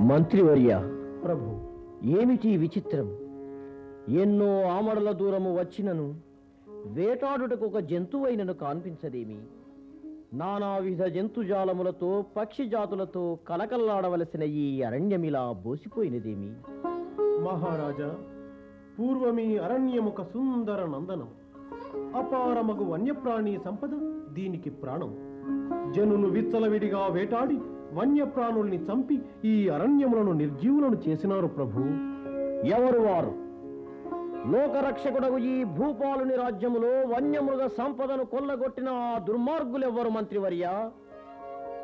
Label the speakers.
Speaker 1: మంత్రివర్య
Speaker 2: ప్రభు
Speaker 1: ఏమిటి ఈ విచిత్రం ఎన్నో ఆమడల దూరము వచ్చినను వేటాడుటకు ఒక జంతువైనను కాన్పించదేమి నానావిధ జంతుజాలములతో పక్షి జాతులతో కలకల్లాడవలసిన ఈ అరణ్యమిలా బోసిపోయినదేమి
Speaker 2: మహారాజా పూర్వమీ అరణ్యముక సుందర నందనం అపారమగు వన్యప్రాణి సంపద దీనికి ప్రాణం జనులు విచ్చలవిడిగా వేటాడి వన్యప్రాణుల్ని చంపి ఈ అరణ్యములను నిర్జీవులను చేసినారు ప్రభు
Speaker 1: ఎవరు వారు లోకరక్షకుడగు ఈ భూపాలుని రాజ్యములో వన్యమృగ సంపదను కొల్లగొట్టిన ఆ దుర్మార్గులెవ్వరు మంత్రివర్య